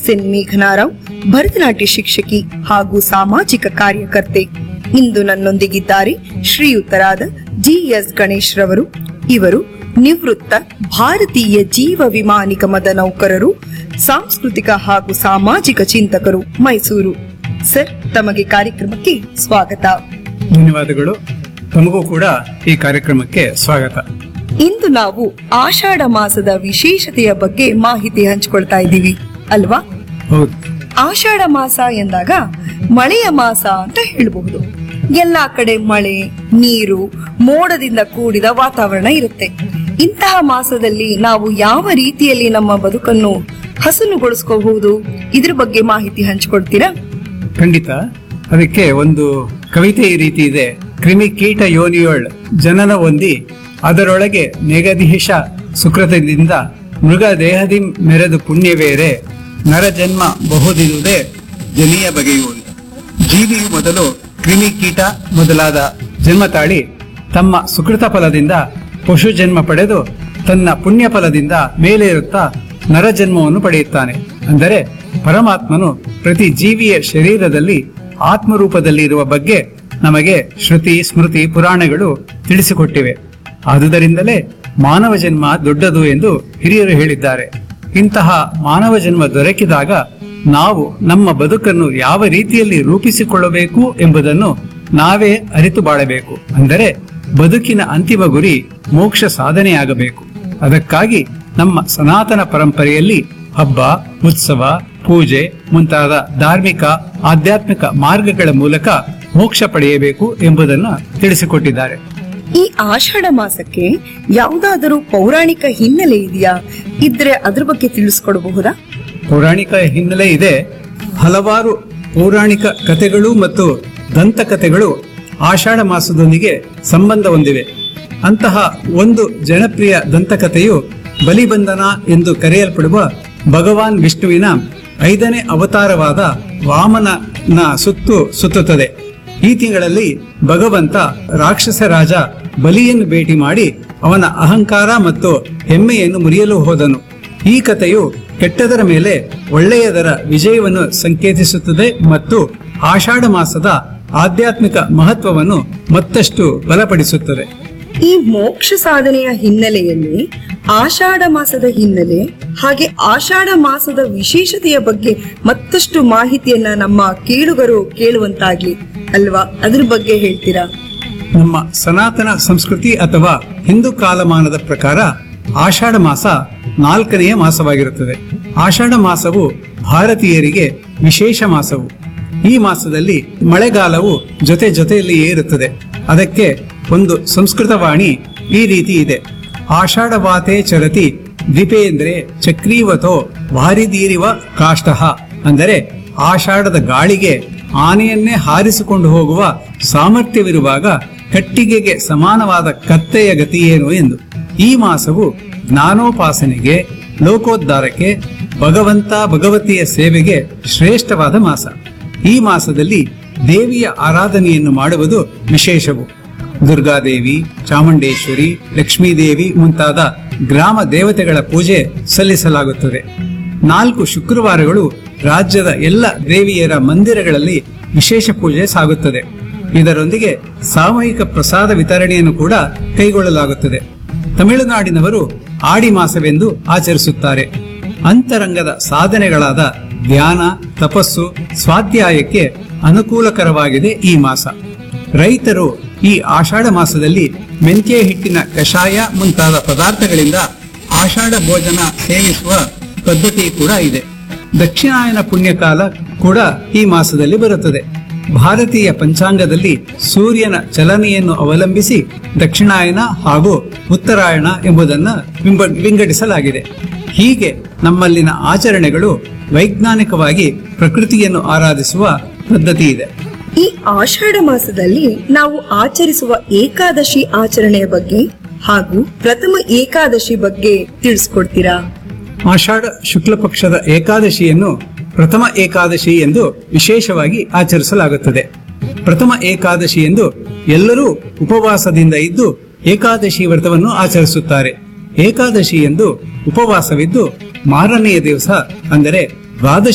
N ಮೇಘನಾರಾವ್ Bharatanatyam ಶಿಕ್ಷಕಿ ಹಾಗೂ ಸಾಮಾಜಿಕ ಕಾರ್ಯಕರ್ತೆ ಇಂದು ನನ್ನೊಂದಿಗಿದ್ದಾರೆ ಶ್ರೀಯುತರಾದ ಜಿಎಸ್ ಗಣೇಶ್ ರವರು ಇವರು ನಿವೃತ್ತ ಭಾರತೀಯ ಜೀವ ವಿಮಾ ನಿಗಮದ ನೌಕರರು ಸಾಂಸ್ಕೃತಿಕ ಹಾಗೂ ಸಾಮಾಜಿಕ ಚಿಂತಕರು ಮೈಸೂರು ಸರ್ ತಮಗೆ ಕಾರ್ಯಕ್ರಮಕ್ಕೆ ಸ್ವಾಗತ ಧನ್ಯವಾದಗಳು ತಮಗೂ ಕೂಡ ಈ ಕಾರ್ಯಕ್ರಮಕ್ಕೆ ಸ್ವಾಗತ ಇಂದು ನಾವು ಆಷಾಢ ಮಾಸದ ವಿಶೇಷತೆಯ ಬಗ್ಗೆ ಮಾಹಿತಿ ಹಂಚಿಕೊಳ್ತಾ ಇದ್ದೀವಿ ಅಲ್ವಾ ಹೌದು ಆಷಾಢ ಮಾಸ ಎಂದಾಗ ಮಳೆಯ ಮಾಸ ಅಂತ ಹೇಳಬಹುದು ಎಲ್ಲಾ ಕಡೆ ಮಳೆ ನೀರು ಮೋಡದಿಂದ ಕೂಡಿದ ವಾತಾವರಣ ಇರುತ್ತೆ ಇಂತಹ ಮಾಸದಲ್ಲಿ ನಾವು ಯಾವ ರೀತಿಯಲ್ಲಿ ನಮ್ಮ ಬದುಕನ್ನು ಹಸನುಗೊಳಿಸ್ಕೋಬಹುದು ಇದ್ರ ಬಗ್ಗೆ ಮಾಹಿತಿ ಹಂಚಿಕೊಡ್ತೀರಾ ಖಂಡಿತ ಅದಕ್ಕೆ ಒಂದು ಕವಿತೆ ಈ ರೀತಿ ಇದೆ ಕ್ರಿಮಿ ಕೀಟ ಯೋನಿಯೊಳ್ ಜನನ ಹೊಂದಿ ಅದರೊಳಗೆ ನೆಗದಿಹಿಷ ಸುಕೃತದಿಂದ ಮೃಗ ದೇಹದಿ ಮೆರೆದು ಪುಣ್ಯವೇರೆ ನರಜನ್ಮ ಬಹುದಿರುವುದೇ ಜನಿಯ ಬಗೆಯುವುದು ಜೀವಿಯು ಮೊದಲು ಕ್ರಿಮಿ ಕೀಟ ಮೊದಲಾದ ಜನ್ಮ ತಾಳಿ ತಮ್ಮ ಸುಕೃತ ಫಲದಿಂದ ಪಶು ಜನ್ಮ ಪಡೆದು ತನ್ನ ಪುಣ್ಯ ಫಲದಿಂದ ಮೇಲೇರುತ್ತಾ ನರಜನ್ಮವನ್ನು ಪಡೆಯುತ್ತಾನೆ ಅಂದರೆ ಪರಮಾತ್ಮನು ಪ್ರತಿ ಜೀವಿಯ ಶರೀರದಲ್ಲಿ ಆತ್ಮರೂಪದಲ್ಲಿ ಇರುವ ಬಗ್ಗೆ ನಮಗೆ ಶ್ರುತಿ ಸ್ಮೃತಿ ಪುರಾಣಗಳು ತಿಳಿಸಿಕೊಟ್ಟಿವೆ ಆದುದರಿಂದಲೇ ಮಾನವ ಜನ್ಮ ದೊಡ್ಡದು ಎಂದು ಹಿರಿಯರು ಹೇಳಿದ್ದಾರೆ ಇಂತಹ ಮಾನವ ಜನ್ಮ ದೊರಕಿದಾಗ ನಾವು ನಮ್ಮ ಬದುಕನ್ನು ಯಾವ ರೀತಿಯಲ್ಲಿ ರೂಪಿಸಿಕೊಳ್ಳಬೇಕು ಎಂಬುದನ್ನು ನಾವೇ ಅರಿತು ಬಾಳಬೇಕು ಅಂದರೆ ಬದುಕಿನ ಅಂತಿಮ ಗುರಿ ಮೋಕ್ಷ ಸಾಧನೆಯಾಗಬೇಕು ಅದಕ್ಕಾಗಿ ನಮ್ಮ ಸನಾತನ ಪರಂಪರೆಯಲ್ಲಿ ಹಬ್ಬ ಉತ್ಸವ ಪೂಜೆ ಮುಂತಾದ ಧಾರ್ಮಿಕ ಆಧ್ಯಾತ್ಮಿಕ ಮಾರ್ಗಗಳ ಮೂಲಕ ಮೋಕ್ಷ ಪಡೆಯಬೇಕು ಎಂಬುದನ್ನು ತಿಳಿಸಿಕೊಟ್ಟಿದ್ದಾರೆ ಈ ಆಷಾಢ ಮಾಸಕ್ಕೆ ಯಾವುದಾದರೂ ಪೌರಾಣಿಕ ಹಿನ್ನೆಲೆ ಇದೆಯಾ ಇದ್ರೆ ಅದ್ರ ಬಗ್ಗೆ ತಿಳಿಸ್ಕೊಡಬಹುದಾ ಪೌರಾಣಿಕ ಹಿನ್ನೆಲೆ ಇದೆ ಹಲವಾರು ಪೌರಾಣಿಕ ಕಥೆಗಳು ಮತ್ತು ದಂತಕಥೆಗಳು ಆಷಾಢ ಮಾಸದೊಂದಿಗೆ ಸಂಬಂಧ ಹೊಂದಿವೆ ಅಂತಹ ಒಂದು ಜನಪ್ರಿಯ ದಂತಕಥೆಯು ಬಲಿಬಂಧನ ಎಂದು ಕರೆಯಲ್ಪಡುವ ಭಗವಾನ್ ವಿಷ್ಣುವಿನ ಐದನೇ ಅವತಾರವಾದ ವಾಮನನ ಸುತ್ತು ಸುತ್ತುತ್ತದೆ ಈ ತಿಂಗಳಲ್ಲಿ ಭಗವಂತ ರಾಕ್ಷಸ ರಾಜ ಬಲಿಯನ್ನು ಭೇಟಿ ಮಾಡಿ ಅವನ ಅಹಂಕಾರ ಮತ್ತು ಹೆಮ್ಮೆಯನ್ನು ಮುರಿಯಲು ಹೋದನು ಈ ಕಥೆಯು ಕೆಟ್ಟದರ ಮೇಲೆ ಒಳ್ಳೆಯದರ ವಿಜಯವನ್ನು ಸಂಕೇತಿಸುತ್ತದೆ ಮತ್ತು ಆಷಾಢ ಮಾಸದ ಆಧ್ಯಾತ್ಮಿಕ ಮಹತ್ವವನ್ನು ಮತ್ತಷ್ಟು ಬಲಪಡಿಸುತ್ತದೆ ಈ ಮೋಕ್ಷ ಸಾಧನೆಯ ಹಿನ್ನೆಲೆಯಲ್ಲಿ ಆಷಾಢ ಮಾಸದ ಹಿನ್ನೆಲೆ ಹಾಗೆ ಆಷಾಢ ಮಾಸದ ವಿಶೇಷತೆಯ ಬಗ್ಗೆ ಮತ್ತಷ್ಟು ಮಾಹಿತಿಯನ್ನ ನಮ್ಮ ಕೇಳುಗರು ಕೇಳುವಂತಾಗ್ಲಿ ಅಲ್ವಾ ಅದ್ರ ಬಗ್ಗೆ ಹೇಳ್ತೀರಾ ನಮ್ಮ ಸನಾತನ ಸಂಸ್ಕೃತಿ ಅಥವಾ ಹಿಂದೂ ಕಾಲಮಾನದ ಪ್ರಕಾರ ಆಷಾಢ ಮಾಸ ನಾಲ್ಕನೆಯ ಮಾಸವಾಗಿರುತ್ತದೆ ಆಷಾಢ ಮಾಸವು ಭಾರತೀಯರಿಗೆ ವಿಶೇಷ ಮಾಸವು ಈ ಮಾಸದಲ್ಲಿ ಮಳೆಗಾಲವು ಜೊತೆ ಜೊತೆಯಲ್ಲಿಯೇ ಇರುತ್ತದೆ ಅದಕ್ಕೆ ಒಂದು ಸಂಸ್ಕೃತ ವಾಣಿ ಈ ರೀತಿ ಇದೆ ಆಷಾಢವಾತೆ ಚರತಿ ದ್ವಿಪೇಂದ್ರೆ ಚಕ್ರೀವತೋ ವಾರಿದೀರಿವ ಕಾಷ್ಟಃ ಅಂದರೆ ಆಷಾಢದ ಗಾಳಿಗೆ ಆನೆಯನ್ನೇ ಹಾರಿಸಿಕೊಂಡು ಹೋಗುವ ಸಾಮರ್ಥ್ಯವಿರುವಾಗ ಕಟ್ಟಿಗೆಗೆ ಸಮಾನವಾದ ಕತ್ತೆಯ ಗತಿಯೇನು ಎಂದು ಈ ಮಾಸವು ಜ್ಞಾನೋಪಾಸನೆಗೆ ಲೋಕೋದ್ಧಾರಕ್ಕೆ ಭಗವಂತ ಭಗವತಿಯ ಸೇವೆಗೆ ಶ್ರೇಷ್ಠವಾದ ಮಾಸ ಈ ಮಾಸದಲ್ಲಿ ದೇವಿಯ ಆರಾಧನೆಯನ್ನು ಮಾಡುವುದು ವಿಶೇಷವು ದುರ್ಗಾದೇವಿ ಚಾಮುಂಡೇಶ್ವರಿ ಲಕ್ಷ್ಮೀದೇವಿ ಮುಂತಾದ ಗ್ರಾಮ ದೇವತೆಗಳ ಪೂಜೆ ಸಲ್ಲಿಸಲಾಗುತ್ತದೆ ನಾಲ್ಕು ಶುಕ್ರವಾರಗಳು ರಾಜ್ಯದ ಎಲ್ಲ ದೇವಿಯರ ಮಂದಿರಗಳಲ್ಲಿ ವಿಶೇಷ ಪೂಜೆ ಸಾಗುತ್ತದೆ ಇದರೊಂದಿಗೆ ಸಾಮೂಹಿಕ ಪ್ರಸಾದ ವಿತರಣೆಯನ್ನು ಕೂಡ ಕೈಗೊಳ್ಳಲಾಗುತ್ತದೆ ತಮಿಳುನಾಡಿನವರು ಆಡಿ ಮಾಸವೆಂದು ಆಚರಿಸುತ್ತಾರೆ ಅಂತರಂಗದ ಸಾಧನೆಗಳಾದ ಧ್ಯಾನ ತಪಸ್ಸು ಸ್ವಾಧ್ಯಾಯಕ್ಕೆ ಅನುಕೂಲಕರವಾಗಿದೆ ಈ ಮಾಸ ರೈತರು ಈ ಆಷಾಢ ಮಾಸದಲ್ಲಿ ಮೆಂತ್ಯ ಹಿಟ್ಟಿನ ಕಷಾಯ ಮುಂತಾದ ಪದಾರ್ಥಗಳಿಂದ ಆಷಾಢ ಭೋಜನ ಸೇವಿಸುವ ಪದ್ಧತಿ ಕೂಡ ಇದೆ ದಕ್ಷಿಣಾಯನ ಪುಣ್ಯಕಾಲ ಕೂಡ ಈ ಮಾಸದಲ್ಲಿ ಬರುತ್ತದೆ ಭಾರತೀಯ ಪಂಚಾಂಗದಲ್ಲಿ ಸೂರ್ಯನ ಚಲನೆಯನ್ನು ಅವಲಂಬಿಸಿ ದಕ್ಷಿಣಾಯನ ಹಾಗೂ ಉತ್ತರಾಯಣ ಎಂಬುದನ್ನು ವಿಂಬ- ವಿಂಗಡಿಸಲಾಗಿದೆ ಹೀಗೆ ನಮ್ಮಲ್ಲಿನ ಆಚರಣೆಗಳು ವೈಜ್ಞಾನಿಕವಾಗಿ ಪ್ರಕೃತಿಯನ್ನು ಆರಾಧಿಸುವ ಪದ್ಧತಿ ಇದೆ ಈ ಆಷಾಢ ಮಾಸದಲ್ಲಿ ನಾವು ಆಚರಿಸುವ ಏಕಾದಶಿ ಆಚರಣೆಯ ಬಗ್ಗೆ ಹಾಗೂ ಪ್ರಥಮ ಏಕಾದಶಿ ಬಗ್ಗೆ ತಿಳಿಸ್ಕೊಡ್ತೀರಾ ಆಷಾಢ ಶುಕ್ಲ ಪಕ್ಷದ ಏಕಾದಶಿಯನ್ನು ಪ್ರಥಮ ಏಕಾದಶಿ ಎಂದು ವಿಶೇಷವಾಗಿ ಆಚರಿಸಲಾಗುತ್ತದೆ ಪ್ರಥಮ ಏಕಾದಶಿ ಎಂದು ಎಲ್ಲರೂ ಉಪವಾಸದಿಂದ ಇದ್ದು ಏಕಾದಶಿ ವ್ರತವನ್ನು ಆಚರಿಸುತ್ತಾರೆ ಏಕಾದಶಿ ಎಂದು ಉಪವಾಸವಿದ್ದು ಮಾರನೆಯ ದಿವಸ ಅಂದರೆ ದ್ವಾದಶಿ